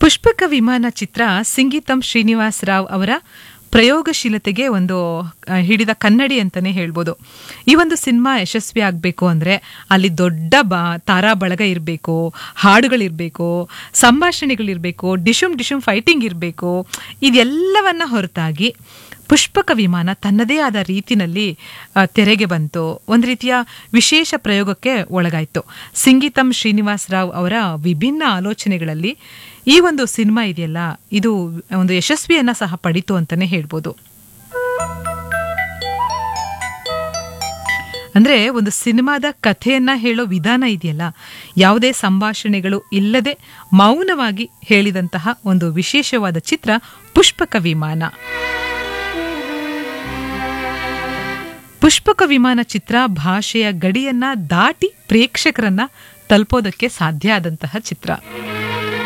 ಪುಷ್ಪಕ ವಿಮಾನ ಚಿತ್ರ ಸಿಂಗೀತಂ ಶ್ರೀನಿವಾಸ್ ರಾವ್ ಅವರ ಪ್ರಯೋಗಶೀಲತೆಗೆ ಒಂದು ಆ, ಹಿಡಿದ ಕನ್ನಡಿ ಅಂತಾನೆ ಹೇಳ್ಬೋದು ಈ ಒಂದು ಸಿನಿಮಾ ಯಶಸ್ವಿ ಆಗಬೇಕು ಅಂದರೆ ಅಲ್ಲಿ ದೊಡ್ಡ ಬ ತಾರಾ ಬಳಗ ಇರಬೇಕು ಹಾಡುಗಳಿರಬೇಕು ಸಂಭಾಷಣೆಗಳಿರಬೇಕು ಡಿಶುಮ್ ಡಿಶುಮ್ ಫೈಟಿಂಗ್ ಇರಬೇಕು ಇದೆಲ್ಲವನ್ನ ಹೊರತಾಗಿ ಪುಷ್ಪಕ ವಿಮಾನ ತನ್ನದೇ ಆದ ರೀತಿನಲ್ಲಿ ಆ, ತೆರೆಗೆ ಬಂತು ಒಂದು ರೀತಿಯ ವಿಶೇಷ ಪ್ರಯೋಗಕ್ಕೆ ಒಳಗಾಯಿತು ಸಿಂಗೀತಂ ಶ್ರೀನಿವಾಸ್ ರಾವ್ ಅವರ ವಿಭಿನ್ನ ಆಲೋಚನೆಗಳಲ್ಲಿ ಈ ಒಂದು ಸಿನಿಮಾ ಇದೆಯಲ್ಲ ಇದು ಒಂದು ಯಶಸ್ವಿಯನ್ನ ಸಹ ಪಡಿತು ಅಂತಾನೆ ಹೇಳ್ಬೋದು ಅಂದ್ರೆ ಒಂದು ಸಿನಿಮಾದ ಕಥೆಯನ್ನ ಹೇಳೋ ವಿಧಾನ ಇದೆಯಲ್ಲ ಯಾವುದೇ ಸಂಭಾಷಣೆಗಳು ಇಲ್ಲದೆ ಮೌನವಾಗಿ ಹೇಳಿದಂತಹ ಒಂದು ವಿಶೇಷವಾದ ಚಿತ್ರ ಪುಷ್ಪಕ ವಿಮಾನ ಪುಷ್ಪಕ ವಿಮಾನ ಚಿತ್ರ ಭಾಷೆಯ ಗಡಿಯನ್ನ ದಾಟಿ ಪ್ರೇಕ್ಷಕರನ್ನ ತಲುಪೋದಕ್ಕೆ ಸಾಧ್ಯ ಆದಂತಹ ಚಿತ್ರ